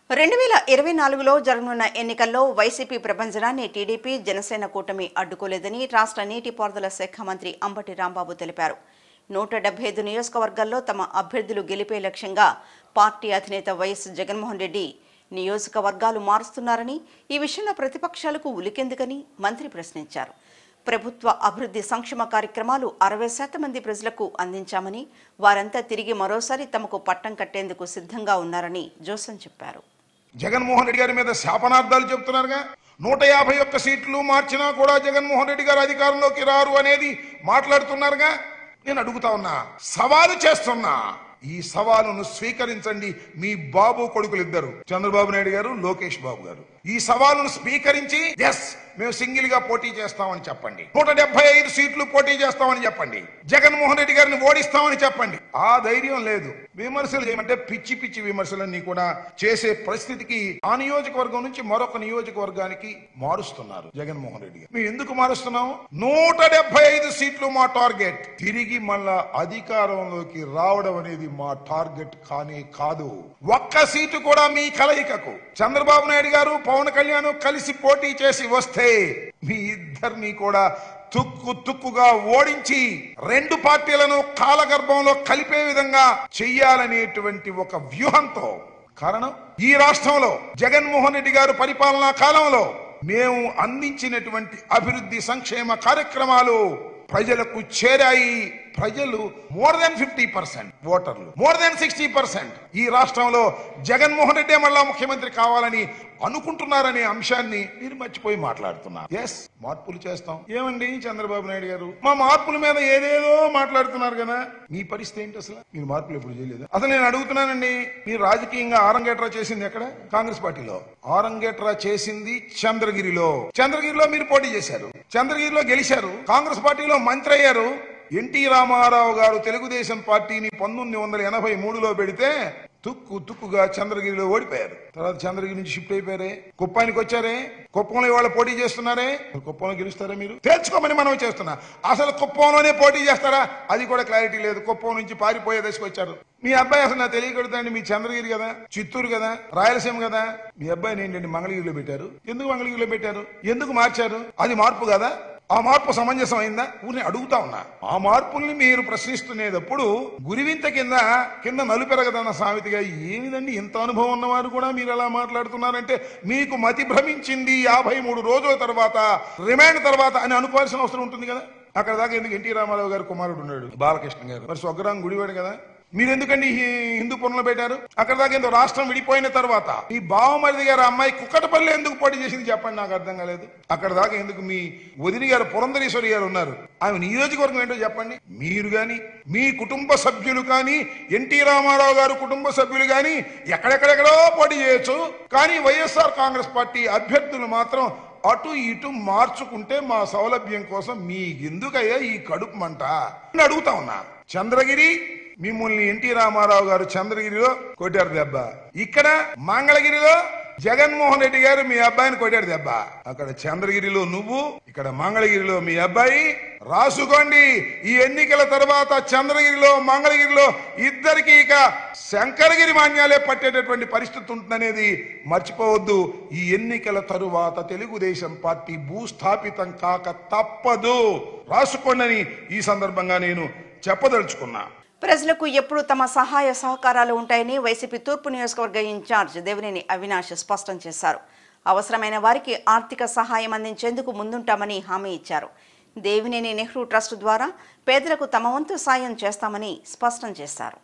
రెండు వేల ఇరవై నాలుగులో జరగనున్న ఎన్నికల్లో వైసీపీ ప్రభంజనాన్ని టీడీపీ జనసేన కూటమి అడ్డుకోలేదని రాష్ట్ర నీటిపారుదల శాఖ మంత్రి అంబటి రాంబాబు తెలిపారు నూట డెబ్బై ఐదు నియోజకవర్గాల్లో తమ అభ్యర్థులు గెలిపే లక్ష్యంగా పార్టీ అధినేత వైఎస్ జగన్మోహన్ రెడ్డి నియోజకవర్గాలు మారుస్తున్నారని ఈ విషయంలో ప్రతిపక్షాలకు ఉలికెందుకని మంత్రి ప్రశ్నించారు ప్రభుత్వ అభివృద్ధి సంక్షేమ కార్యక్రమాలు అరవై శాతం మంది ప్రజలకు అందించామని వారంతా తిరిగి మరోసారి తమకు పట్టం కట్టేందుకు సిద్ధంగా ఉన్నారని జోసన్ చెప్పారు జగన్మోహన్ రెడ్డి గారి మీద శాపనార్థాలు చెప్తున్నారుగా నూట యాభై ఒక్క సీట్లు మార్చినా కూడా జగన్మోహన్ రెడ్డి గారు అధికారంలోకి రారు అనేది మాట్లాడుతున్నారుగా నేను అడుగుతా ఉన్నా సవాలు చేస్తున్నా ఈ సవాలును స్వీకరించండి మీ బాబు కొడుకులు ఇద్దరు చంద్రబాబు నాయుడు గారు లోకేష్ బాబు గారు ఈ సవాలును స్వీకరించి ఎస్ మేము సింగిల్ గా పోటీ చేస్తామని చెప్పండి నూట డెబ్బై ఐదు సీట్లు పోటీ చేస్తామని చెప్పండి జగన్మోహన్ రెడ్డి గారిని ఓడిస్తామని చెప్పండి ఆ ధైర్యం లేదు విమర్శలు చేయమంటే పిచ్చి పిచ్చి విమర్శలన్నీ కూడా చేసే పరిస్థితికి ఆ నియోజకవర్గం నుంచి మరొక నియోజకవర్గానికి మారుస్తున్నారు జగన్మోహన్ రెడ్డి గారు మేము ఎందుకు మారుస్తున్నాం నూట డెబ్బై ఐదు సీట్లు మా టార్గెట్ తిరిగి మళ్ళా అధికారంలోకి రావడం అనేది మా టార్గెట్ కానే కాదు ఒక్క సీటు కూడా మీ కలయికకు చంద్రబాబు నాయుడు గారు పవన్ కళ్యాణ్ కలిసి పోటీ చేసి వస్తే మీ ఇద్దరిని కూడా తుక్కు తుక్కుగా ఓడించి రెండు పార్టీలను కాలగర్భంలో కలిపే విధంగా చెయ్యాలనేటువంటి ఒక వ్యూహంతో కారణం ఈ రాష్ట్రంలో జగన్మోహన్ రెడ్డి గారు పరిపాలనా కాలంలో మేము అందించినటువంటి అభివృద్ధి సంక్షేమ కార్యక్రమాలు ప్రజలకు చేరాయి ప్రజలు మోర్ దెన్ ఫిఫ్టీ పర్సెంట్ ఓటర్లు మోర్ దెన్ సిక్స్టీ పర్సెంట్ ఈ రాష్ట్రంలో జగన్మోహన్ రెడ్డి మళ్ళా ముఖ్యమంత్రి కావాలని అనుకుంటున్నారనే అంశాన్ని మీరు మర్చిపోయి మాట్లాడుతున్నారు ఎస్ మార్పులు చేస్తాం ఏమండి చంద్రబాబు నాయుడు గారు మా మార్పుల మీద ఏదేదో మాట్లాడుతున్నారు కదా మీ పరిస్థితి ఏంటి అసలు మీరు మార్పులు ఎప్పుడు చేయలేదు అసలు నేను అడుగుతున్నానండి మీరు రాజకీయంగా ఆరంగేట్రా చేసింది ఎక్కడ కాంగ్రెస్ పార్టీలో ఆరంగేట్రా చేసింది చంద్రగిరిలో చంద్రగిరిలో మీరు పోటీ చేశారు చంద్రగిరిలో గెలిచారు కాంగ్రెస్ పార్టీలో మంత్రి అయ్యారు ఎన్టీ రామారావు గారు తెలుగుదేశం పార్టీని పంతొమ్మిది వందల ఎనభై మూడులో పెడితే తుక్కు తుక్కుగా చంద్రగిరిలో ఓడిపోయారు తర్వాత చంద్రగిరి నుంచి షిఫ్ట్ అయిపోయారే కుప్పానికి వచ్చారే కుప్పంలో ఇవాళ పోటీ చేస్తున్నారే మరి కుప్పంలో గెలుస్తారా మీరు తేల్చుకోమని మనం చేస్తున్నా అసలు కుప్పంలోనే పోటీ చేస్తారా అది కూడా క్లారిటీ లేదు కుప్పం నుంచి పారిపోయే దశకు వచ్చారు మీ అబ్బాయి అసలు నాకు తెలియకూడదండి మీ చంద్రగిరి కదా చిత్తూరు కదా రాయలసీమ కదా మీ అబ్బాయిని ఏంటండి మంగళగిరిలో పెట్టారు ఎందుకు మంగళగిరిలో పెట్టారు ఎందుకు మార్చారు అది మార్పు కదా ఆ మార్పు సమంజసం అయిందా ఊరిని అడుగుతా ఉన్నా ఆ మార్పుల్ని మీరు ప్రశ్నిస్తునేటప్పుడు గురివింత కింద కింద నలుపెరగదన్న సామెతగా ఏమిదండి ఇంత అనుభవం ఉన్నవారు కూడా మీరు ఎలా మాట్లాడుతున్నారంటే మీకు మతి భ్రమించింది యాభై మూడు రోజుల తర్వాత రిమాండ్ తర్వాత అని అనుకోవాల్సిన అవసరం ఉంటుంది కదా అక్కడ దాకా ఎందుకు ఎన్టీ రామారావు గారు కుమారుడు ఉన్నాడు బాలకృష్ణ గారు మరి స్వగ్రాం గుడివాడు కదా మీరు ఎందుకండి ఈ హిందూపురంలో పెట్టారు అక్కడ దాకా ఎందుకు రాష్ట్రం విడిపోయిన తర్వాత మీ బావమరిది గారు అమ్మాయి కుక్కటపల్లి ఎందుకు పోటీ చేసింది చెప్పండి నాకు అర్థం కాలేదు అక్కడ దాకా ఎందుకు మీ వదిని గారు పురంధరేశ్వరి గారు ఉన్నారు ఆమె నియోజకవర్గం ఏంటో చెప్పండి మీరు గాని మీ కుటుంబ సభ్యులు కానీ ఎన్టీ రామారావు గారు కుటుంబ సభ్యులు కానీ ఎక్కడెక్కడెక్కడో పోటీ చేయొచ్చు కానీ వైఎస్ఆర్ కాంగ్రెస్ పార్టీ అభ్యర్థులు మాత్రం అటు ఇటు మార్చుకుంటే మా సౌలభ్యం కోసం మీకెందుకయ్యా ఈ కడుపు మంట అని అడుగుతా ఉన్నా చంద్రగిరి మిమ్మల్ని ఎన్టీ రామారావు గారు చంద్రగిరిలో కొట్టారు దెబ్బ ఇక్కడ మంగళగిరిలో జగన్మోహన్ రెడ్డి గారు మీ అబ్బాయిని కొట్టాడు దెబ్బ అక్కడ చంద్రగిరిలో నువ్వు ఇక్కడ మంగళగిరిలో మీ అబ్బాయి రాసుకోండి ఈ ఎన్నికల తర్వాత చంద్రగిరిలో మంగళగిరిలో ఇద్దరికి ఇక శంకరగిరి మాన్యాలే పట్టేటటువంటి పరిస్థితి ఉంటుందనేది మర్చిపోవద్దు ఈ ఎన్నికల తరువాత తెలుగుదేశం పార్టీ భూస్థాపితం కాక తప్పదు రాసుకోండి ఈ సందర్భంగా నేను చెప్పదలుచుకున్నా ప్రజలకు ఎప్పుడు తమ సహాయ సహకారాలు ఉంటాయని వైసీపీ తూర్పు నియోజకవర్గ ఇన్ఛార్జ్ దేవినేని అవినాష్ స్పష్టం చేశారు అవసరమైన వారికి ఆర్థిక సహాయం అందించేందుకు ముందుంటామని హామీ ఇచ్చారు దేవినేని నెహ్రూ ట్రస్ట్ ద్వారా పేదలకు తమ వంతు సాయం చేస్తామని స్పష్టం చేశారు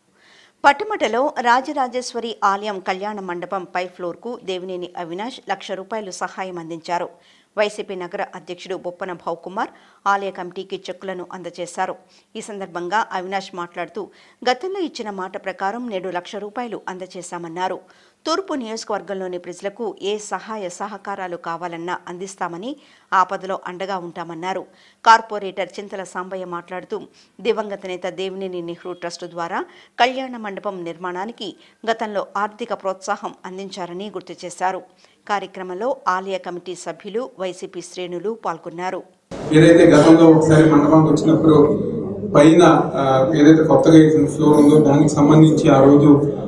పట్టుమటలో రాజరాజేశ్వరి ఆలయం కళ్యాణ మండపం పై ఫ్లోర్కు దేవినేని అవినాష్ లక్ష రూపాయలు సహాయం అందించారు వైసీపీ నగర అధ్యక్షుడు బొప్పన భావ్కుమార్ ఆలయ కమిటీకి చెక్కులను అందజేశారు ఈ సందర్భంగా అవినాష్ మాట్లాడుతూ గతంలో ఇచ్చిన మాట ప్రకారం నేడు లక్ష రూపాయలు అందజేశామన్నారు తూర్పు నియోజకవర్గంలోని ప్రజలకు ఏ సహాయ సహకారాలు కావాలన్నా అందిస్తామని ఆపదలో అండగా ఉంటామన్నారు కార్పొరేటర్ చింతల సాంబయ్య మాట్లాడుతూ దివంగత నేత దేవినేని నెహ్రూ ట్రస్ట్ ద్వారా కళ్యాణ మండపం నిర్మాణానికి గతంలో ఆర్థిక ప్రోత్సాహం అందించారని గుర్తు చేశారు కార్యక్రమంలో ఆలయ కమిటీ సభ్యులు వైసీపీ శ్రేణులు పాల్గొన్నారు ఏదైతే గతంలో ఒకసారి మండపానికి వచ్చినప్పుడు పైన ఆ, ఏదైతే కొత్తగా వేసిన ఫ్లోర్ ఉందో దానికి సంబంధించి ఆ రోజు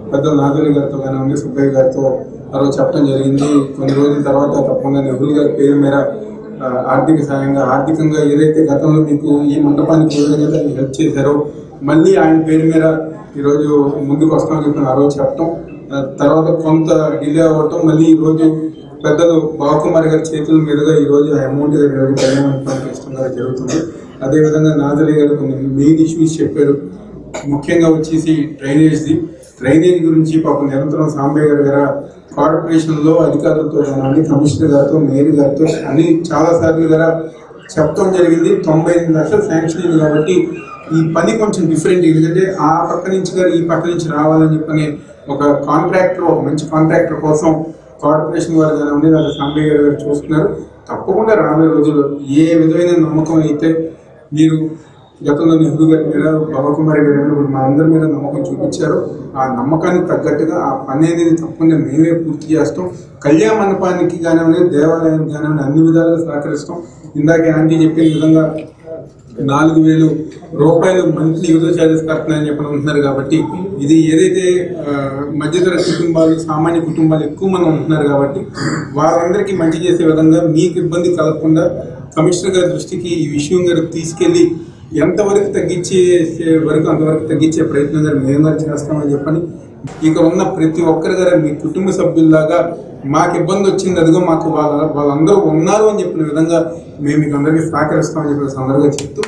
పెద్ద నాగరి గారితో కానివ్వండి సుబ్బయ్య గారితో ఆ రోజు చెప్పడం జరిగింది కొన్ని రోజుల తర్వాత తప్పకుండా నెహ్రూ గారి పేరు మేర ఆ, ఆర్థిక సాయంగా ఆర్థికంగా ఏదైతే గతంలో మీకు ఈ మండపానికి ఏ విధంగా దాన్ని హెల్ప్ చేశారో మళ్ళీ ఆయన పేరు మీద ఈరోజు ముందుకు వస్తామని చెప్పి ఆ రోజు చెప్పడం ఆ, తర్వాత కొంత డిలే అవ్వటం మళ్ళీ ఈ రోజు పెద్దలు బావకుమారి గారి చేతుల మీదుగా ఈ రోజు ఆ అమౌంట్ ఈరోజు కళ్యాణ మండపానికి ఇష్టంగా జరుగుతుంది అదేవిధంగా నాదరి గారు కొన్ని మెయిన్ ఇష్యూస్ చెప్పారు ముఖ్యంగా వచ్చేసి డ్రైనేజ్ది డ్రైనేజ్ గురించి పాపం నిరంతరం సాంబయ్య గారు గారు కార్పొరేషన్ లో అధికారులతో కానివ్వండి కమిషనర్ గారితో మేయర్ గారితో అని చాలా సార్లు గారా చెప్పడం జరిగింది తొంభై ఎనిమిది లక్షలు శాంక్షన్ అయింది కాబట్టి ఈ పని కొంచెం డిఫరెంట్ ఎందుకంటే ఆ పక్క నుంచి గారు ఈ పక్క నుంచి రావాలని చెప్పని ఒక కాంట్రాక్టర్ ఒక మంచి కాంట్రాక్టర్ కోసం కార్పొరేషన్ వారు కానివ్వండి లేదా సాంబయ్య గారు గారు చూస్తున్నారు తప్పకుండా రాబోయే రోజుల్లో ఏ విధమైన నమ్మకం అయితే మీరు గతంలో నెహ్రూ గారి మీద బాబకుమారి గారి మీద మా అందరి మీద నమ్మకం చూపించారు ఆ నమ్మకానికి తగ్గట్టుగా ఆ పని అనేది తప్పకుండా మేమే పూర్తి చేస్తాం కళ్యాణ మండపానికి కానివ్వండి దేవాలయానికి కానివ్వండి అన్ని విధాలుగా సహకరిస్తాం ఇందాక ఆంటీ చెప్పిన విధంగా నాలుగు వేలు రూపాయలు మంత్లీ యూజర్ ఛార్జెస్ కడుతున్నాయని చెప్పని ఉంటున్నారు కాబట్టి ఇది ఏదైతే ఆ, మధ్యతరగతి కుటుంబాలు సామాన్య కుటుంబాలు ఎక్కువ మంది ఉంటున్నారు కాబట్టి వాళ్ళందరికీ మంచి చేసే విధంగా మీకు ఇబ్బంది కలగకుండా కమిషనర్ గారి దృష్టికి ఈ విషయం గారు తీసుకెళ్లి ఎంతవరకు తగ్గించే వరకు అంతవరకు తగ్గించే ప్రయత్నం గారు మేము గారు చేస్తామని చెప్పని ఇక ఉన్న ప్రతి ఒక్కరి గారు మీ కుటుంబ సభ్యుల్లాగా మాకు ఇబ్బంది వచ్చింది అదిగో మాకు వాళ్ళ వాళ్ళందరూ ఉన్నారు అని చెప్పిన విధంగా మేము మీకు అందరికీ సహకరిస్తామని చెప్పిన సందర్భంగా చెప్తూ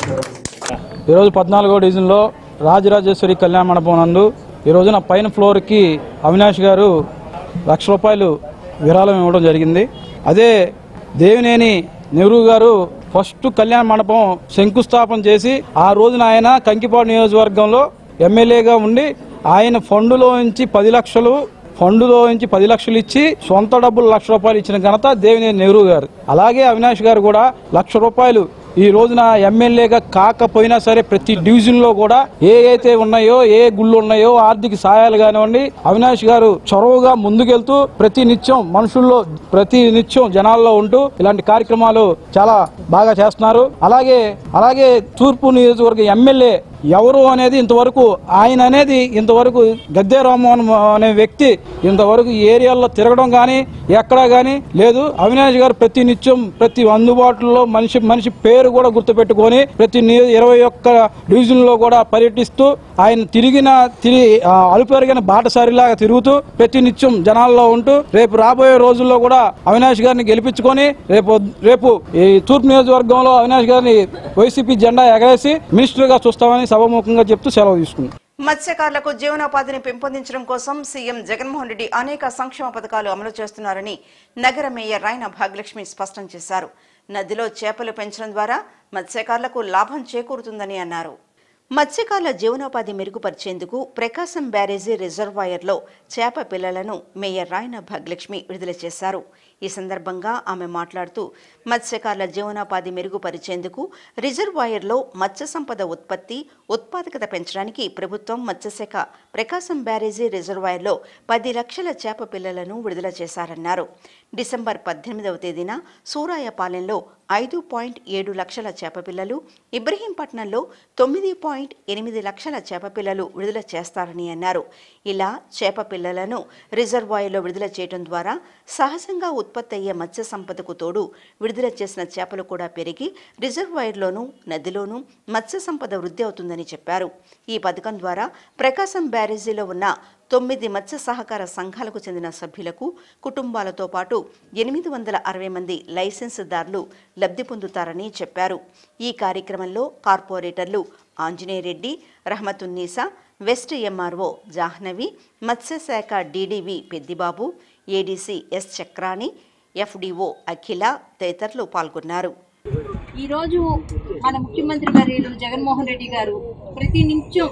ఈరోజు పద్నాలుగో డివిజన్లో రాజరాజేశ్వరి కళ్యాణ మండపం నందు ఈ రోజున పైన ఫ్లోర్కి అవినాష్ గారు లక్ష రూపాయలు విరాళం ఇవ్వడం జరిగింది అదే దేవినేని నెహ్రూ గారు ఫస్ట్ కళ్యాణ మండపం శంకుస్థాపన చేసి ఆ రోజున ఆయన కంకిపాడు నియోజకవర్గంలో ఎమ్మెల్యేగా ఉండి ఆయన ఫండులో నుంచి పది లక్షలు ఫండులో నుంచి పది లక్షలు ఇచ్చి సొంత డబ్బులు లక్ష రూపాయలు ఇచ్చిన ఘనత దేవినేని నెహ్రూ గారు అలాగే అవినాష్ గారు కూడా లక్ష రూపాయలు ఈ రోజున ఎమ్మెల్యేగా కాకపోయినా సరే ప్రతి డివిజన్ లో కూడా ఏ అయితే ఉన్నాయో ఏ గుళ్ళు ఉన్నాయో ఆర్థిక సహాయాలు కానివ్వండి అవినాష్ గారు చొరవగా ముందుకెళ్తూ ప్రతి నిత్యం మనుషుల్లో ప్రతి నిత్యం జనాల్లో ఉంటూ ఇలాంటి కార్యక్రమాలు చాలా బాగా చేస్తున్నారు అలాగే అలాగే తూర్పు నియోజకవర్గ ఎమ్మెల్యే ఎవరు అనేది ఇంతవరకు ఆయన అనేది ఇంతవరకు గద్దె రామ్మోహన్ అనే వ్యక్తి ఇంతవరకు ఈ ఏరియాల్లో తిరగడం కానీ ఎక్కడా కానీ లేదు అవినాష్ గారు ప్రతి నిత్యం ప్రతి అందుబాటులో మనిషి మనిషి పేరు కూడా గుర్తుపెట్టుకొని ప్రతి నియో- ఇరవై ఒక్క డివిజన్ లో కూడా పర్యటిస్తూ ఆయన తిరిగిన తిరిగి ఆ, అలుపెరిగిన బాటసారిలాగా తిరుగుతూ ప్రతి నిత్యం జనాల్లో ఉంటూ రేపు రాబోయే రోజుల్లో కూడా అవినాష్ గారిని గెలిపించుకొని రేపు రేపు ఈ తూర్పు నియోజకవర్గంలో అవినాష్ గారిని వైసీపీ జెండా ఎగరేసి మినిస్టర్ గా చూస్తామని సభాముఖంగా చెప్తూ సెలవు తీసుకుంది మత్స్యకారులకు జీవనోపాధిని పెంపొందించడం కోసం సీఎం జగన్మోహన్ రెడ్డి అనేక సంక్షేమ పథకాలు అమలు చేస్తున్నారని నగర మేయర్ రాయన భాగ్యలక్ష్మి స్పష్టం చేశారు నదిలో చేపలు పెంచడం ద్వారా మత్స్యకారులకు లాభం చేకూరుతుందని అన్నారు మత్స్యకారుల జీవనోపాధి మెరుగుపరిచేందుకు ప్రకాశం బ్యారేజీ రిజర్వాయర్లో చేప పిల్లలను మేయర్ రాయన భాగ్యలక్ష్మి విడుదల చేశారు ఈ సందర్భంగా ఆమె మాట్లాడుతూ మత్స్యకారుల జీవనోపాధి మెరుగుపరిచేందుకు రిజర్వాయర్లో మత్స్య సంపద ఉత్పత్తి ఉత్పాదకత పెంచడానికి ప్రభుత్వం మత్స్యశాఖ ప్రకాశం బ్యారేజీ రిజర్వాయర్లో పది లక్షల చేప పిల్లలను విడుదల చేశారన్నారు డిసెంబర్ పద్దెనిమిదవ తేదీన సూరాయపాలెంలో ఐదు పాయింట్ ఏడు లక్షల చేప పిల్లలు ఇబ్రహీంపట్నంలో తొమ్మిది పాయింట్ ఎనిమిది లక్షల చేప పిల్లలు విడుదల చేస్తారని అన్నారు ఇలా చేప పిల్లలను రిజర్వాయర్లో విడుదల చేయడం ద్వారా సహజంగా ఉత్పత్తి అయ్యే మత్స్య సంపదకు తోడు విడుదల చేసిన చేపలు కూడా పెరిగి రిజర్వాయర్లోనూ నదిలోనూ మత్స్య సంపద వృద్ధి అవుతుందని చెప్పారు ఈ పథకం ద్వారా ప్రకాశం బ్యారేజీలో ఉన్న తొమ్మిది మత్స్య సహకార సంఘాలకు చెందిన సభ్యులకు కుటుంబాలతో పాటు ఎనిమిది వందల అరవై మంది లైసెన్సుదారులు లబ్ధి పొందుతారని చెప్పారు ఈ కార్యక్రమంలో కార్పొరేటర్లు ఆంజనేయరెడ్డి రహమతున్నీసా వెస్ట్ ఎంఆర్ఓ జాహ్నవి మత్స్యశాఖ డీడీవీ Peddibabu ADC S Chakrani FDO Akhila తదితరులు పాల్గొన్నారు ఈరోజు మన ముఖ్యమంత్రి గారు జగన్మోహన్ రెడ్డి గారు ప్రతి నిమిషం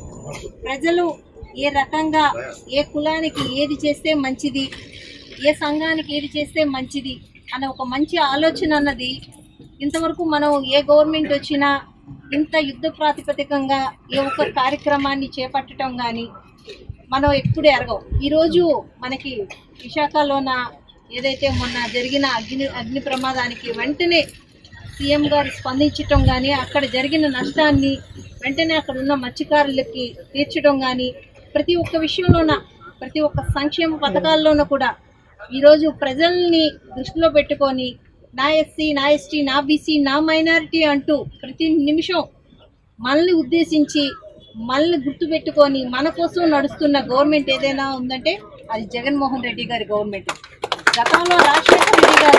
ప్రజలు ఏ రకంగా ఏ కులానికి ఏది చేస్తే మంచిది ఏ సంఘానికి ఏది చేస్తే మంచిది అనే ఒక మంచి ఆలోచన అన్నది ఇంతవరకు మనం ఏ గవర్నమెంట్ వచ్చినా ఇంత యుద్ధ ప్రాతిపదికంగా ఏ ఒక్క కార్యక్రమాన్ని చేపట్టడం కానీ మనం ఎప్పుడు ఎరగం ఈరోజు మనకి విశాఖలోన ఏదైతే మొన్న జరిగిన అగ్ని అగ్ని ప్రమాదానికి వెంటనే సీఎం గారు స్పందించటం కానీ అక్కడ జరిగిన నష్టాన్ని వెంటనే అక్కడ ఉన్న మత్స్యకారులకి తీర్చడం కానీ ప్రతి ఒక్క విషయంలోన ప్రతి ఒక్క సంక్షేమ పథకాల్లోనూ కూడా ఈరోజు ప్రజల్ని దృష్టిలో పెట్టుకొని నా ఎస్సీ నా ఎస్టీ నా బీసీ నా మైనారిటీ అంటూ ప్రతి నిమిషం మనల్ని ఉద్దేశించి మనల్ని గుర్తుపెట్టుకొని మన కోసం నడుస్తున్న గవర్నమెంట్ ఏదైనా ఉందంటే అది జగన్మోహన్ రెడ్డి గారి గవర్నమెంట్ గతంలో రాజశేఖర రెడ్డి గారు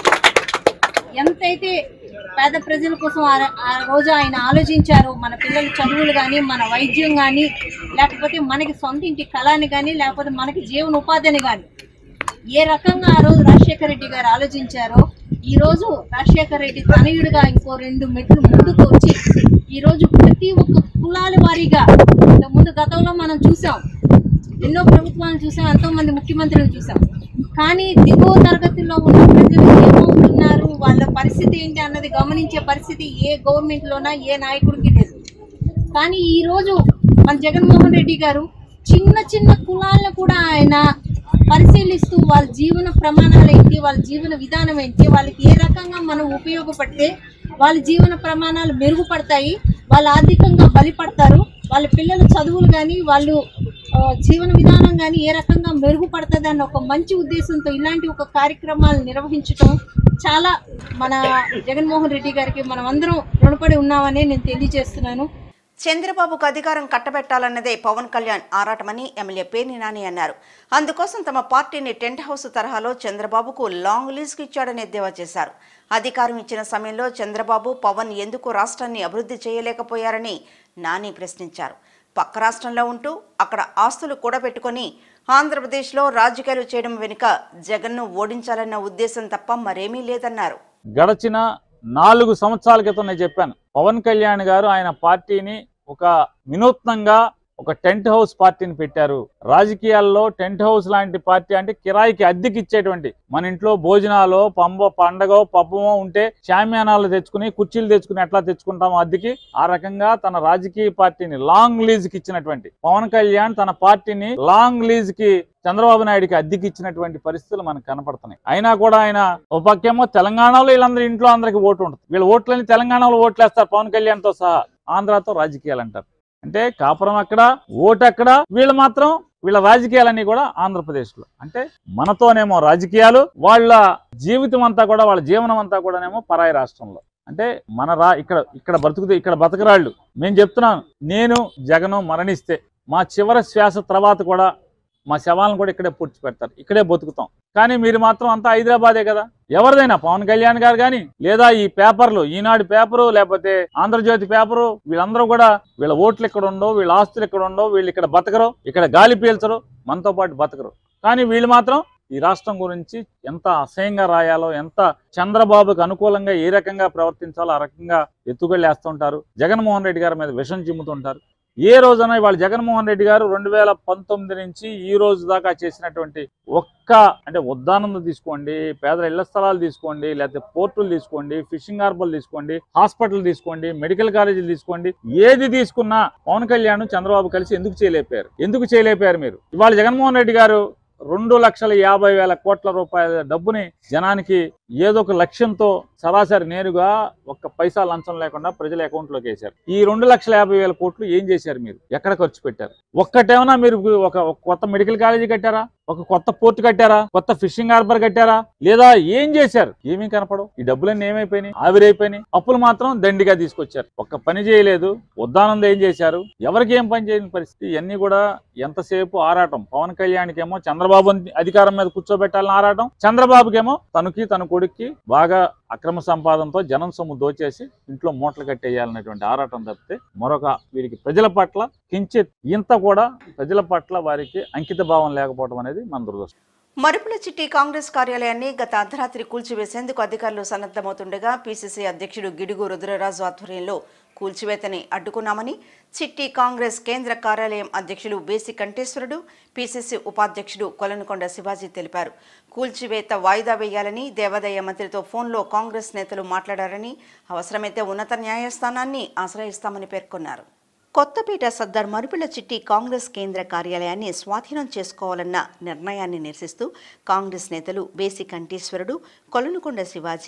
ఎంతైతే పేద ప్రజల కోసం ఆ- ఆ రోజు ఆయన ఆలోచించారో మన పిల్లల చదువులు కానీ మన వైద్యం కానీ లేకపోతే మనకి సొంత ఇంటి కళని కానీ లేకపోతే మనకి జీవన ఉపాధిని కానీ ఏ రకంగా ఆ రోజు రాజశేఖర రెడ్డి గారు ఆలోచించారో ఈ రోజు రాజశేఖర రెడ్డి తనయుడిగా ఇంకో రెండు మెట్లు ముందుకు వచ్చి ఈ రోజు ప్రతి ఒక్క కులాల వారీగా ముందు గతంలో మనం చూసాం ఎన్నో ప్రభుత్వాలను చూసాం ఎంతో మంది ముఖ్యమంత్రులను చూసాం కానీ దిగువ తరగతిలో ఉన్న ప్రజలు ఏమవుతున్నారు వాళ్ళ పరిస్థితి ఏంటి అన్నది గమనించే పరిస్థితి ఏ గవర్నమెంట్ లోనా ఏ నాయకుడికి లేదు కానీ ఈ రోజు మన జగన్మోహన్ రెడ్డి గారు చిన్న చిన్న కులాలను కూడా ఆయన పరిశీలిస్తూ వాళ్ళ జీవన ప్రమాణాలు ఏంటి వాళ్ళ జీవన విధానం ఏంటి వాళ్ళకి ఏ రకంగా మనం ఉపయోగపడితే వాళ్ళ జీవన ప్రమాణాలు మెరుగుపడతాయి వాళ్ళు ఆర్థికంగా బలిపడతారు వాళ్ళ పిల్లల చదువులు కానీ వాళ్ళు ఆ, జీవన విధానం కానీ ఏ రకంగా మెరుగుపడుతుంది అన్న ఒక మంచి ఉద్దేశంతో ఇలాంటి ఒక కార్యక్రమాలు నిర్వహించడం చాలా మన జగన్మోహన్ రెడ్డి గారికి మనం అందరం రుణపడి ఉన్నామని నేను తెలియజేస్తున్నాను చంద్రబాబుకు అధికారం కట్టబెట్టాలన్నదే పవన్ కళ్యాణ్ ఆరాటమని ఎమ్మెల్యే పేర్ని నాని అన్నారు అందుకోసం తమ పార్టీని టెంట్ హౌస్ తరహాలో చంద్రబాబుకు లాంగ్ లీజ్కి ఇచ్చాడని ఎద్దేవా చేశారు అధికారం ఇచ్చిన సమయంలో చంద్రబాబు పవన్ ఎందుకు రాష్ట్రాన్ని అభివృద్ధి చేయలేకపోయారని నాని ప్రశ్నించారు పక్క రాష్ట్రంలో ఉంటూ అక్కడ ఆస్తులు కూడబెట్టుకొని ఆంధ్రప్రదేశ్లో రాజకీయాలు చేయడం వెనుక జగన్ను ఓడించాలన్న ఉద్దేశం తప్ప మరేమీ లేదన్నారు గడచిన నాలుగు సంవత్సరాల క్రితం నేను చెప్పాను పవన్ కళ్యాణ్ గారు ఆయన పార్టీని ఒక వినూత్నంగా ఒక టెంట్ హౌస్ పార్టీని పెట్టారు రాజకీయాల్లో టెంట్ హౌస్ లాంటి పార్టీ అంటే కిరాయికి అద్దెకి ఇచ్చేటువంటి మన ఇంట్లో భోజనాలు పంబ పండగ పబ్బమో ఉంటే షామ్యానాలు తెచ్చుకుని కుర్చీలు తెచ్చుకుని ఎట్లా తెచ్చుకుంటామో అద్దెకి ఆ రకంగా తన రాజకీయ పార్టీని లాంగ్ లీజ్ కి ఇచ్చినటువంటి పవన్ కళ్యాణ్ తన పార్టీని లాంగ్ లీజ్ కి చంద్రబాబు నాయుడికి అద్దెకి ఇచ్చినటువంటి పరిస్థితులు మనకు కనపడుతున్నాయి అయినా కూడా ఆయన ఒక పక్కేమో తెలంగాణలో వీళ్ళందరూ ఇంట్లో అందరికి ఓటు ఉంటుంది వీళ్ళ ఓట్లని తెలంగాణలో ఓట్లేస్తారు పవన్ కళ్యాణ్ తో సహా ఆంధ్రాతో రాజకీయాలు అంటారు అంటే కాపురం అక్కడ ఓటు అక్కడ వీళ్ళు మాత్రం వీళ్ళ రాజకీయాలన్నీ కూడా ఆంధ్రప్రదేశ్ లో అంటే మనతోనేమో రాజకీయాలు వాళ్ళ జీవితం అంతా కూడా వాళ్ళ జీవనం అంతా కూడానేమో పరాయి రాష్ట్రంలో అంటే మన రా ఇక్కడ ఇక్కడ బతుకుతే ఇక్కడ బతకరాళ్ళు మేము చెప్తున్నాను నేను జగను మరణిస్తే మా చివరి శ్వాస తర్వాత కూడా మా శవాలను కూడా ఇక్కడే పూడ్చి పెడతారు ఇక్కడే బతుకుతాం కానీ మీరు మాత్రం అంతా హైదరాబాదే కదా ఎవరిదైనా పవన్ కళ్యాణ్ గారు కానీ లేదా ఈ పేపర్లు ఈనాడు పేపరు లేకపోతే ఆంధ్రజ్యోతి పేపరు వీళ్ళందరూ కూడా వీళ్ళ ఓట్లు ఇక్కడ ఉండవు వీళ్ళ ఆస్తులు ఇక్కడ ఉండవు వీళ్ళు ఇక్కడ బతకరు ఇక్కడ గాలి పీల్చరు మనతో పాటు బతకరు కానీ వీళ్ళు మాత్రం ఈ రాష్ట్రం గురించి ఎంత అసహ్యంగా రాయాలో ఎంత చంద్రబాబుకు అనుకూలంగా ఏ రకంగా ప్రవర్తించాలో ఆ రకంగా ఎత్తుకెళ్ళేస్తుంటారు జగన్మోహన్ రెడ్డి గారి మీద విషం చిమ్ముతుంటారు ఏ రోజున ఇవాళ జగన్మోహన్ రెడ్డి గారు రెండు వేల పంతొమ్మిది నుంచి ఈ రోజు దాకా చేసినటువంటి ఒక్క అంటే ఉద్దానంద తీసుకోండి పేదల ఇళ్ల స్థలాలు తీసుకోండి లేకపోతే పోర్టులు తీసుకోండి ఫిషింగ్ హార్బర్లు తీసుకోండి హాస్పిటల్ తీసుకోండి మెడికల్ కాలేజీలు తీసుకోండి ఏది తీసుకున్నా పవన్ కళ్యాణ్ చంద్రబాబు కలిసి ఎందుకు చేయలేపారు ఎందుకు చేయలేపారు మీరు ఇవాళ జగన్మోహన్ రెడ్డి గారు రెండు లక్షల యాభై వేల కోట్ల రూపాయల డబ్బుని జనానికి ఏదో ఒక లక్ష్యంతో సరాసరి నేరుగా ఒక్క పైసా లంచం లేకుండా ప్రజల అకౌంట్లోకి వేశారు ఈ రెండు లక్షల యాభై వేల కోట్లు ఏం చేశారు మీరు ఎక్కడ ఖర్చు పెట్టారు ఒక్కటేమన్నా మీరు ఒక ఒక కొత్త మెడికల్ కాలేజీ కట్టారా ఒక కొత్త పోర్ట్ కట్టారా కొత్త ఫిషింగ్ హార్బర్ కట్టారా లేదా ఏం చేశారు ఏమీ కనపడవు ఈ డబ్బులన్నీ ఏమైపోయినాయి ఆవిరైపోయినాయి అప్పులు మాత్రం దండిగా తీసుకొచ్చారు ఒక్క పని చేయలేదు ఉద్దానంద ఏం చేశారు ఎవరికి ఏం పని చేయని పరిస్థితి ఇవన్నీ కూడా ఎంతసేపు ఆరాటం పవన్ కళ్యాణ్కేమో చంద్రబాబు అధికారం మీద కూర్చోబెట్టాలని ఆరాటం చంద్రబాబుకేమో తనకి తన కొడుక్కి బాగా అక్రమ సంపాదనతో జనం సొమ్ము దోచేసి ఇంట్లో మూటలు కట్టేయాలనేటువంటి ఆరాటం తప్పితే మరొక వీరికి ప్రజల పట్ల కించిత్ ఇంత కూడా ప్రజల పట్ల వారికి అంకిత భావం లేకపోవడం అనేది మన దురదృష్టం మరుపుల చిట్టి కాంగ్రెస్ కార్యాలయాన్ని గత అర్ధరాత్రి కూల్చివేసేందుకు అధికారులు సన్నద్ధమవుతుండగా పీసీసీ అధ్యక్షుడు గిడుగు రుద్రరాజు ఆధ్వర్యంలో కూల్చివేతని అడ్డుకున్నామని చిట్టి కాంగ్రెస్ కేంద్ర కార్యాలయం అధ్యక్షులు బేసి కంఠేశ్వరుడు పీసీసీ ఉపాధ్యక్షుడు కొలనుకొండ శివాజీ తెలిపారు కూల్చివేత వాయిదా వేయాలని దేవాదాయ మంత్రితో ఫోన్లో కాంగ్రెస్ నేతలు మాట్లాడారని అవసరమైతే ఉన్నత న్యాయస్థానాన్ని ఆశ్రయిస్తామని పేర్కొన్నారు కొత్తపేట సర్దార్ మరుపుల చిట్టి కాంగ్రెస్ కేంద్ర కార్యాలయాన్ని స్వాధీనం చేసుకోవాలన్న నిర్ణయాన్ని నిరసిస్తూ కాంగ్రెస్ నేతలు బేసి కంఠేశ్వరుడు కొలనుకొండ శివాజీ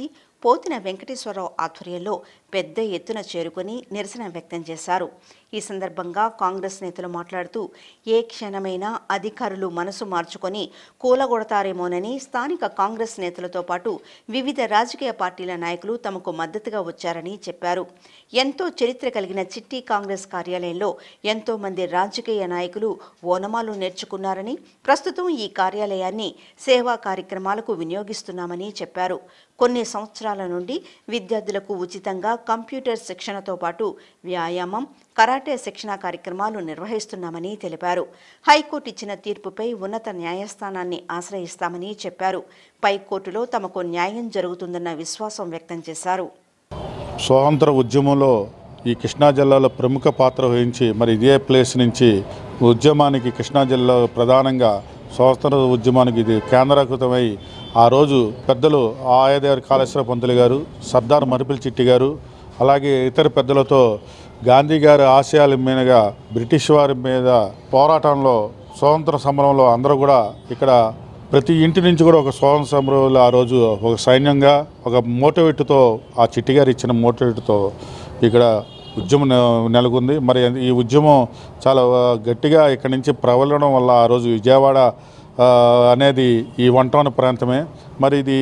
పోతిన వెంకటేశ్వరరావు ఆధ్వర్యంలో పెద్ద ఎత్తున చేరుకొని నిరసన వ్యక్తం చేశారు ఈ సందర్భంగా కాంగ్రెస్ నేతలు మాట్లాడుతూ ఏ క్షణమైనా అధికారులు మనసు మార్చుకొని కూలగొడతారేమోనని స్థానిక కాంగ్రెస్ నేతలతో పాటు వివిధ రాజకీయ పార్టీల నాయకులు తమకు మద్దతుగా వచ్చారని చెప్పారు ఎంతో చరిత్ర కలిగిన చిట్టి కాంగ్రెస్ కార్యాలయంలో ఎంతో మంది రాజకీయ నాయకులు ఓనమాలు నేర్చుకున్నారని ప్రస్తుతం ఈ కార్యాలయాన్ని సేవా కార్యక్రమాలకు వినియోగిస్తున్నామని చెప్పారు కొన్ని సంవత్సరాల నుండి విద్యార్థులకు ఉచితంగా కంప్యూటర్ శిక్షణతో పాటు వ్యాయామం కరాటే శిక్షణ కార్యక్రమాలు నిర్వహిస్తున్నామని తెలిపారు హైకోర్టు ఇచ్చిన తీర్పుపై ఉన్నత న్యాయస్థానాన్ని ఆశ్రయిస్తామని చెప్పారు పై కోర్టులో తమకు న్యాయం జరుగుతుందన్న విశ్వాసం వ్యక్తం చేశారు స్వాతంత్ర ఉద్యమంలో ఈ కృష్ణా జిల్లాలో ప్రముఖ పాత్ర వహించి మరి ఇదే ప్లేస్ నుంచి ఉద్యమానికి కృష్ణా జిల్లా ప్రధానంగా స్వాతంత్ర ఉద్యమానికి ఇది కేంద్రీకృతమై ఆ రోజు పెద్దలు ఆయదేవరి కాళేశ్వర పంతులు గారు సర్దార్ మరిపిల్ చిట్టి గారు అలాగే ఇతర పెద్దలతో గాంధీ గారి ఆశయాల మీదుగా బ్రిటిష్ వారి మీద పోరాటంలో స్వాతంత్ర సమరంలో అందరూ కూడా ఇక్కడ ప్రతి ఇంటి నుంచి కూడా ఒక స్వాతంత్ర సమరంలో ఆ రోజు ఒక సైన్యంగా ఒక మోటివేట్తో ఆ చిట్టి గారు ఇచ్చిన మోటివేట్తో ఇక్కడ ఉద్యమం నె- నెలకొంది మరి ఈ ఉద్యమం చాలా గట్టిగా ఇక్కడ నుంచి ప్రబలడం వల్ల ఆ రోజు విజయవాడ ఆ, అనేది ఈ వంటవన ప్రాంతమే మరి ఇది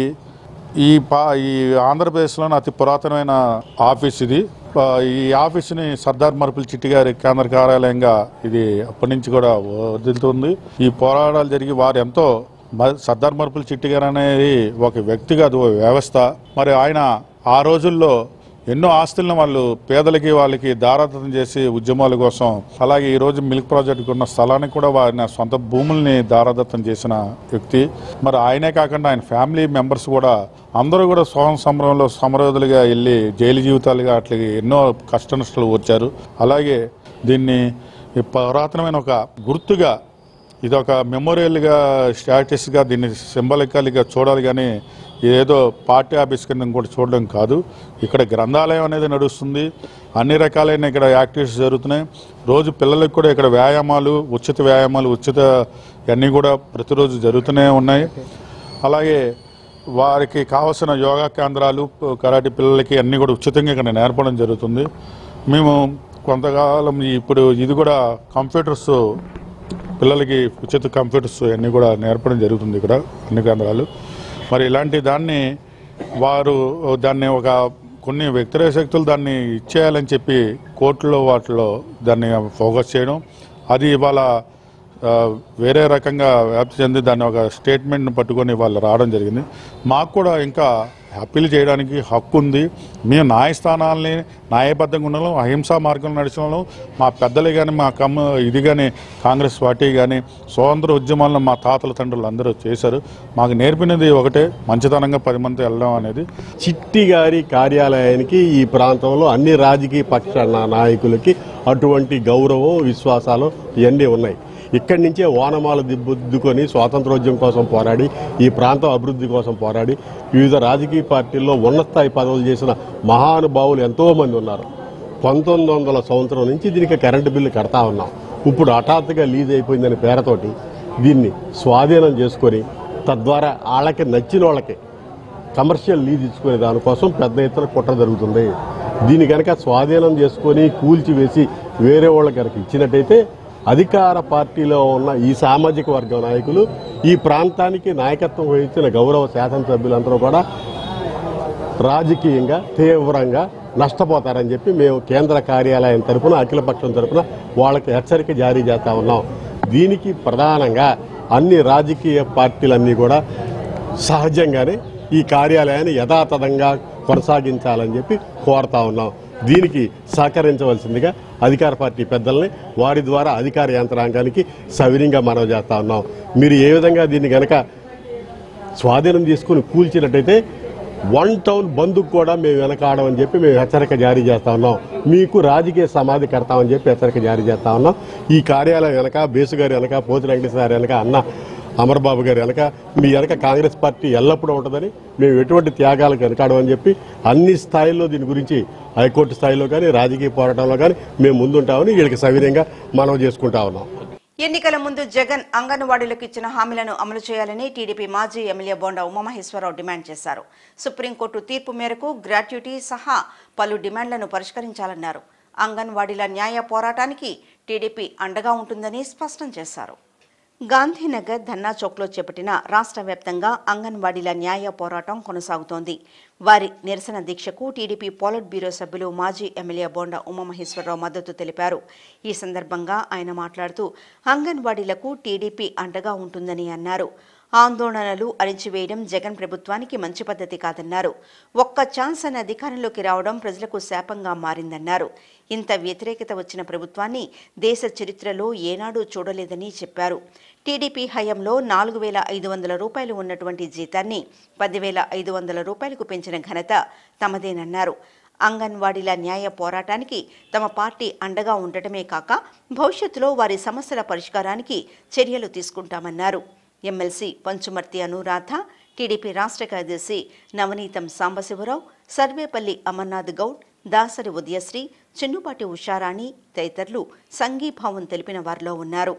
ఈ పా ఈ ఆంధ్రప్రదేశ్లోని అతి పురాతనమైన ఆఫీస్ ఇది ఆ, ఈ ఆఫీస్ని సర్దార్ మరుపుల చిట్టి గారి కేంద్ర కార్యాలయంగా ఇది అప్పటి నుంచి కూడా వదులుతుంది ఈ పోరాటాలు జరిగి వారు ఎంతో మ- సర్దార్ మరుపుల చిట్టి గారు అనేది ఒక వ్యక్తిగా అది ఒక వ్యవస్థ మరి ఆయన ఆ రోజుల్లో ఎన్నో ఆస్తులను వాళ్ళు పేదలకి వాళ్ళకి దారాదత్తం చేసి ఉద్యమాల కోసం అలాగే ఈ రోజు మిల్క్ ప్రాజెక్టుకు ఉన్న స్థలానికి కూడా వారిన సొంత భూముల్ని దారాదత్తం చేసిన వ్యక్తి మరి ఆయనే కాకుండా ఆయన ఫ్యామిలీ మెంబర్స్ కూడా అందరూ కూడా స్వాతంత్ర సమరంలో సమరోధులుగా వెళ్ళి జైలు జీవితాలుగా అట్లకి ఎన్నో కష్ట నష్టాలు వచ్చారు అలాగే దీన్ని ఈ పురాతనమైన ఒక గుర్తుగా ఇది ఒక మెమోరియల్గా స్టాటస్గా దీన్ని సింబలికల్గా చూడాలి కానీ ఏదో పార్టీ ఆఫీస్ కింద కూడా చూడడం కాదు ఇక్కడ గ్రంథాలయం అనేది నడుస్తుంది అన్ని రకాలైన ఇక్కడ యాక్టివిటీస్ జరుగుతున్నాయి రోజు పిల్లలకు కూడా ఇక్కడ వ్యాయామాలు ఉచిత వ్యాయామాలు ఉచిత అన్నీ కూడా ప్రతిరోజు జరుగుతూనే ఉన్నాయి అలాగే వారికి కావలసిన యోగా కేంద్రాలు కరాటే పిల్లలకి అన్నీ కూడా ఉచితంగా ఇక్కడ నేర్పడం జరుగుతుంది మేము కొంతకాలం ఇప్పుడు ఇది కూడా కంప్యూటర్స్ పిల్లలకి ఉచిత కంప్యూటర్స్ అన్నీ కూడా నేర్పడం జరుగుతుంది ఇక్కడ అన్ని కేంద్రాలు మరి ఇలాంటి దాన్ని వారు దాన్ని ఒక కొన్ని వ్యతిరేక శక్తులు దాన్ని ఇచ్చేయాలని చెప్పి కోర్టులో వాటిలో దాన్ని ఫోకస్ చేయడం అది ఇవాళ ఆ, వేరే రకంగా వ్యాప్తి చెంది దాన్ని ఒక స్టేట్మెంట్ని పట్టుకొని వాళ్ళు రావడం జరిగింది మాకు కూడా ఇంకా అప్పీల్ చేయడానికి హక్కు ఉంది మేము న్యాయస్థానాలని న్యాయబద్ధంగా ఉండడం అహింసా మార్గంలో నడిచిన వాళ్ళం. మా పెద్దలు కానీ మా కమ్మ ఇది కానీ కాంగ్రెస్ పార్టీ కానీ స్వతంత్ర ఉద్యమాలను మా తాతల తండ్రులు అందరూ చేశారు మాకు నేర్పినది ఒకటే మంచితనంగా పది మంది వెళ్ళడం అనేది చిట్టి గారి కార్యాలయానికి ఈ ప్రాంతంలో అన్ని రాజకీయ పక్ష నా- నాయకులకి అటువంటి గౌరవం విశ్వాసాలు ఇవన్నీ ఉన్నాయి ఇక్కడి నుంచే ఓనమాలు దిబ్బుద్దుకొని స్వాతంత్రోద్యమం కోసం పోరాడి ఈ ప్రాంతం అభివృద్ధి కోసం పోరాడి వివిధ రాజకీయ పార్టీల్లో ఉన్నత స్థాయి పదవులు చేసిన మహానుభావులు ఎంతో మంది ఉన్నారు పంతొమ్మిది వందల సంవత్సరం నుంచి దీనికి కరెంటు బిల్లు కడతా ఉన్నాం ఇప్పుడు హఠాత్తుగా లీజ్ అయిపోయిందనే పేరతోటి దీన్ని స్వాధీనం చేసుకొని తద్వారా వాళ్ళకి నచ్చిన వాళ్ళకి కమర్షియల్ లీజ్ ఇచ్చుకునే దానికోసం పెద్ద ఎత్తున కుట్ర జరుగుతుంది దీని కనుక స్వాధీనం చేసుకొని కూల్చివేసి వేరే వాళ్ళకి కనుక ఇచ్చినట్టయితే అధికార పార్టీలో ఉన్న ఈ సామాజిక వర్గం నాయకులు ఈ ప్రాంతానికి నాయకత్వం వహించిన గౌరవ శాసనసభ్యులందరూ కూడా రాజకీయంగా తీవ్రంగా నష్టపోతారని చెప్పి మేము కేంద్ర కార్యాలయం తరపున అఖిలపక్షం తరపున వాళ్ళకి హెచ్చరిక జారీ చేస్తా ఉన్నాం దీనికి ప్రధానంగా అన్ని రాజకీయ పార్టీలన్నీ కూడా సహజంగానే ఈ కార్యాలయాన్ని యథాతథంగా కొనసాగించాలని చెప్పి కోరుతా ఉన్నాం దీనికి సహకరించవలసిందిగా అధికార పార్టీ పెద్దల్ని వారి ద్వారా అధికార యంత్రాంగానికి సవినీయంగా మనవి చేస్తా ఉన్నాం మీరు ఏ విధంగా దీన్ని గనక స్వాధీనం చేసుకుని కూల్చినట్టయితే వన్ టౌన్ బంధుకు కూడా మేము వెనకాడమని చెప్పి మేము హెచ్చరిక జారీ చేస్తా ఉన్నాం మీకు రాజకీయ సమాధి కడతామని చెప్పి హెచ్చరిక జారీ చేస్తా ఉన్నాం ఈ కార్యాలయం వెనక బేసు గారి వెనక పోతి వెంకటేశ్వర గారి వెనక అన్న అమర్బాబు గారి వెనక మీ వెనక కాంగ్రెస్ పార్టీ ఎల్లప్పుడూ ఉంటుందని మేము ఎటువంటి త్యాగాలకు వెనకాడమని చెప్పి అన్ని స్థాయిల్లో దీని గురించి హైకోర్టు స్థాయిలో కానీ రాజకీయ పోరాటంలో కానీ మేము ముందుంటామని వీళ్ళకి సవినయంగా మనవి చేసుకుంటా ఉన్నాం ఎన్నికల ముందు జగన్ అంగన్వాడీలకు ఇచ్చిన హామీలను అమలు చేయాలని టీడీపీ మాజీ ఎమ్మెల్యే బోండా ఉమామహేశ్వరరావు డిమాండ్ చేశారు సుప్రీంకోర్టు తీర్పు మేరకు గ్రాట్యుటీ సహా పలు డిమాండ్లను పరిష్కరించాలన్నారు అంగన్వాడీల న్యాయ పోరాటానికి టీడీపీ అండగా ఉంటుందని స్పష్టం చేశారు గాంధీనగర్ ధర్నా చౌక్లో చేపట్టిన రాష్ట్ర వ్యాప్తంగా అంగన్వాడీల న్యాయ పోరాటం కొనసాగుతోంది వారి నిరసన దీక్షకు టీడీపీ పోలిట్ బ్యూరో సభ్యులు మాజీ ఎమ్మెల్యే బోండా ఉమామహేశ్వరరావు మద్దతు తెలిపారు ఈ సందర్భంగా ఆయన మాట్లాడుతూ అంగన్వాడీలకు టీడీపీ అండగా ఉంటుందని అన్నారు ఆందోళనలు అణిచివేయడం జగన్ ప్రభుత్వానికి మంచి పద్ధతి కాదన్నారు ఒక్క ఛాన్స్ అని అధికారంలోకి రావడం ప్రజలకు శాపంగా మారిందన్నారు ఇంత వ్యతిరేకత వచ్చిన ప్రభుత్వాన్ని దేశ చరిత్రలో ఏనాడూ చూడలేదని చెప్పారు టీడీపీ హయాంలో నాలుగు వేల ఐదు వందల రూపాయలు ఉన్నటువంటి జీతాన్ని పదివేల ఐదు వందల రూపాయలకు పెంచిన ఘనత తమదేనన్నారు అంగన్వాడీల న్యాయ పోరాటానికి తమ పార్టీ అండగా ఉండటమే కాక భవిష్యత్తులో వారి సమస్యల పరిష్కారానికి చర్యలు తీసుకుంటామన్నారు ఎమ్మెల్సీ పంచుమర్తి అనురాధ టీడీపీ రాష్ట్ర కార్యదర్శి నవనీతం సాంబశివరావు సర్వేపల్లి అమర్నాథ్ గౌడ్ దాసరి ఉదయశ్రీ చిన్నుపాటి ఉషారాణి తదితరులు సంఘీభావం తెలిపిన వారిలో ఉన్నారు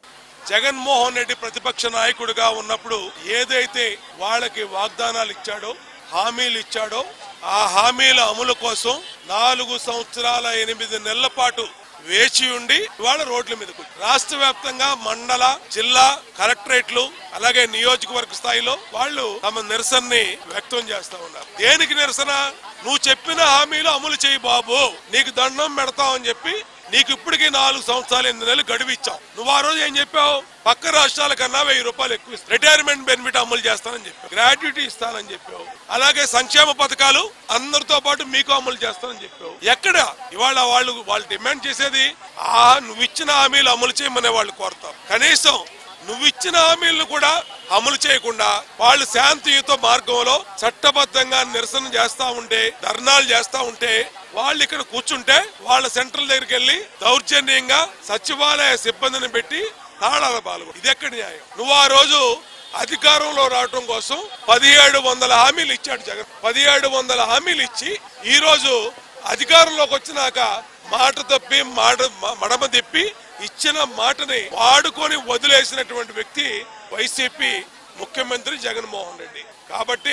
జగన్మోహన్ రెడ్డి ప్రతిపక్ష నాయకుడిగా ఉన్నప్పుడు ఏదైతే వాళ్ళకి వాగ్దానాలు ఇచ్చాడో హామీలు ఇచ్చాడో ఆ హామీల అమలు కోసం నాలుగు సంవత్సరాల ఎనిమిది నెలల పాటు వేచి ఉండి వాళ్ళ రోడ్ల మీదకు రాష్ట్ర వ్యాప్తంగా మండల జిల్లా కలెక్టరేట్లు అలాగే నియోజకవర్గ స్థాయిలో వాళ్ళు తమ నిరసనని వ్యక్తం చేస్తా ఉన్నారు దేనికి నిరసన నువ్వు చెప్పిన హామీలు అమలు చేయి బాబు నీకు దండం పెడతామని చెప్పి నీకు ఇప్పటికీ నాలుగు సంవత్సరాలు ఎనిమిది నెలలు గడువు ఇచ్చావు నువ్వు ఆ రోజు ఏం చెప్పావు పక్క రాష్ట్రాల కన్నా వెయ్యి రూపాయలు ఎక్కువ ఇస్తా- రిటైర్మెంట్ బెనిఫిట్ అమలు చేస్తానని చెప్పావు గ్రాడ్యుటీ ఇస్తానని చెప్పావు అలాగే సంక్షేమ పథకాలు అందరితో పాటు మీకు అమలు చేస్తానని చెప్పావు ఎక్కడ ఇవాళ వాళ్ళు వాళ్ళు డిమాండ్ చేసేది ఆ నువ్వు ఇచ్చిన హామీలు అమలు చేయమనే వాళ్ళు కోరుతారు కనీసం నువ్వు ఇచ్చిన హామీలను కూడా అమలు చేయకుండా వాళ్ళు శాంతియుత మార్గంలో చట్టబద్ధంగా నిరసన చేస్తా ఉంటే ధర్నాలు చేస్తా ఉంటే వాళ్ళు ఇక్కడ కూర్చుంటే వాళ్ళ సెంట్రల్ దగ్గరికి వెళ్ళి దౌర్జన్యంగా సచివాలయ సిబ్బందిని పెట్టి తాళాల పాల్గొ ఇది ఎక్కడ న్యాయం నువ్వు ఆ రోజు అధికారంలో రావడం కోసం పదిహేడు వందల హామీలు ఇచ్చాడు జగన్ పదిహేడు వందల హామీలు ఇచ్చి ఈ రోజు అధికారంలోకి వచ్చినాక మాట తప్పి మాట మ- మడమ తిప్పి ఇచ్చిన మాటని వాడుకొని వదిలేసినటువంటి వ్యక్తి వైసీపీ ముఖ్యమంత్రి జగన్మోహన్ రెడ్డి కాబట్టి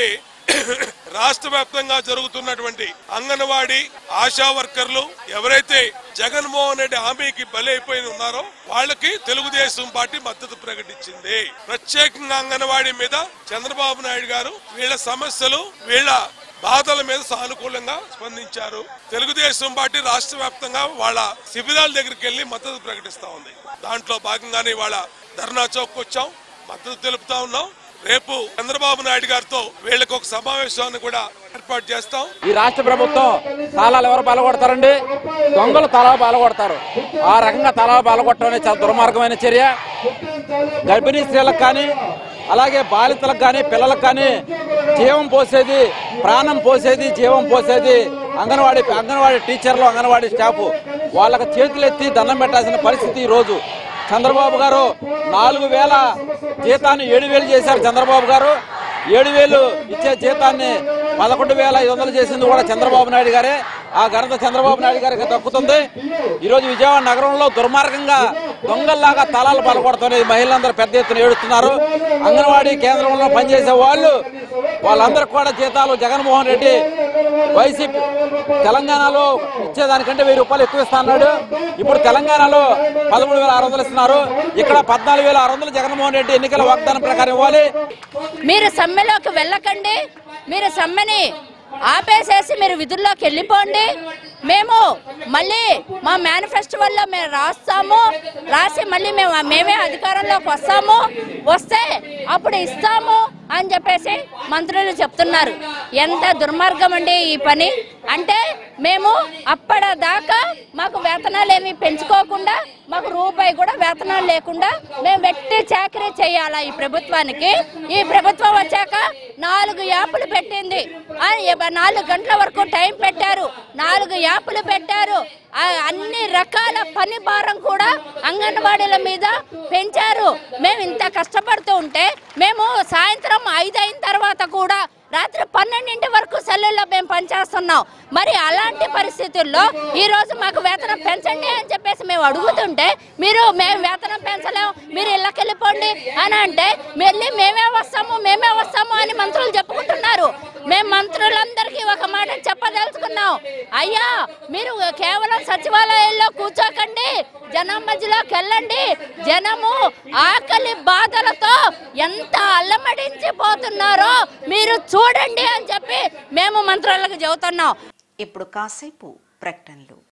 రాష్ట్ర వ్యాప్తంగా జరుగుతున్నటువంటి అంగన్వాడీ ఆశా వర్కర్లు ఎవరైతే జగన్మోహన్ రెడ్డి హామీకి బలైపోయి ఉన్నారో వాళ్ళకి తెలుగుదేశం పార్టీ మద్దతు ప్రకటించింది ప్రత్యేకంగా అంగన్వాడీ మీద చంద్రబాబు నాయుడు గారు వీళ్ళ సమస్యలు వీళ్ళ బాధల మీద సానుకూలంగా స్పందించారు తెలుగుదేశం పార్టీ రాష్ట్ర వ్యాప్తంగా వాళ్ళ శిబిరాల దగ్గరికి వెళ్లి మద్దతు ప్రకటిస్తా ఉంది దాంట్లో భాగంగానే ఇవాళ ధర్నా చౌక్ వచ్చాం మద్దతు తెలుపుతా ఉన్నాం రేపు చంద్రబాబు నాయుడు గారితో వీళ్ళకి ఒక సమావేశాన్ని కూడా ఏర్పాటు చేస్తాం ఈ రాష్ట్ర ప్రభుత్వం తాళాలు ఎవరు పాల్గొడతారండి దొంగలు తలాలు పాల్గొడతారు ఆ రకంగా తలాలు పాల్గొట్టడం అనేది చాలా దుర్మార్గమైన చర్య గర్భిణీ స్త్రీలకు కానీ అలాగే బాలితలకు కానీ పిల్లలకు కానీ జీవం పోసేది ప్రాణం పోసేది జీవం పోసేది అంగన్వాడీ అంగన్వాడీ టీచర్లు అంగన్వాడీ స్టాఫ్ వాళ్ళకి చేతులెత్తి దండం పెట్టాల్సిన పరిస్థితి ఈ రోజు చంద్రబాబు గారు నాలుగు వేల జీతాన్ని ఏడు వేలు చేశారు చంద్రబాబు గారు ఏడు వేలు ఇచ్చే జీతాన్ని పదకొండు వేల ఐదు వందలు చేసింది కూడా చంద్రబాబు నాయుడు గారే ఆ ఘనత చంద్రబాబు నాయుడు గారికి దక్కుతుంది ఈరోజు విజయవాడ నగరంలో దుర్మార్గంగా దొంగల్లాగా తలాలు పలకొడుతున్నది మహిళలందరూ పెద్ద ఎత్తున ఏడుస్తున్నారు అంగన్వాడీ కేంద్రంలో పనిచేసే వాళ్ళు వాళ్ళందరికీ కూడా జీతాలు జగన్మోహన్ రెడ్డి వైసీపీ తెలంగాణలో ఇచ్చేదానికంటే వెయ్యి రూపాయలు ఎక్కువ ఇస్తా అన్నాడు ఇప్పుడు తెలంగాణలో పదమూడు వేల ఆరు వందలు ఇస్తున్నారు ఇక్కడ పద్నాలుగు వేల ఆరు వందలు జగన్మోహన్ రెడ్డి ఎన్నికల వాగ్దానం ప్రకారం ఇవ్వాలి మీరు సమ్మెలోకి వెళ్ళకండి మీరు సమ్మెని ఆపేసేసి మీరు విధుల్లోకి వెళ్ళిపోండి మేము మళ్ళీ మా మేనిఫెస్టోలో మేము రాస్తాము రాసి మళ్ళీ మేము మేమే అధికారంలోకి వస్తాము వస్తే అప్పుడు ఇస్తాము అని చెప్పేసి మంత్రులు చెప్తున్నారు ఎంత దుర్మార్గం అండి ఈ పని అంటే మేము అప్పటిదాకా మాకు వేతనాలు ఏమి పెంచుకోకుండా మాకు రూపాయి కూడా వేతనాలు లేకుండా మేము వెట్టి చాకరీ చేయాలా ఈ ప్రభుత్వానికి ఈ ప్రభుత్వం వచ్చాక నాలుగు యాప్లు పెట్టింది ఆ ఎవ- నాలుగు గంటల వరకు టైం పెట్టారు నాలుగు యాప్లు పెట్టారు ఆ అన్ని రకాల పని భారం కూడా అంగన్వాడీల మీద పెంచారు మేము ఇంత కష్టపడుతూ ఉంటే మేము సాయంత్రం ఐదు అయిన తర్వాత కూడా రాత్రి పన్నెండింటి వరకు సెల్లుల్లో మేము పనిచేస్తున్నాం మరి అలాంటి పరిస్థితుల్లో ఈ రోజు మాకు వేతనం పెంచండి అని చెప్పేసి మేము అడుగుతుంటే మీరు మేము వేతనం పెంచలేం మీరు ఇళ్ళకి వెళ్ళిపోండి అని అంటే మళ్ళీ మేమే వస్తాము మేమే వస్తాము అని మంత్రులు చెప్పుకుంటున్నారు మేము మంత్రులందరికీ ఒక మాట చెప్పదలుచుకున్నాం అయ్యా మీరు కేవలం సచివాలయాల్లో కూర్చోకండి జనం మధ్యలోకి వెళ్ళండి జనము ఆకలి బాధలతో ఎంత అల్లమడించిపోతున్నారో మీరు చూడండి అని చెప్పి మేము మంత్రులకు చెబుతున్నాం ఇప్పుడు కాసేపు ప్రకటనలు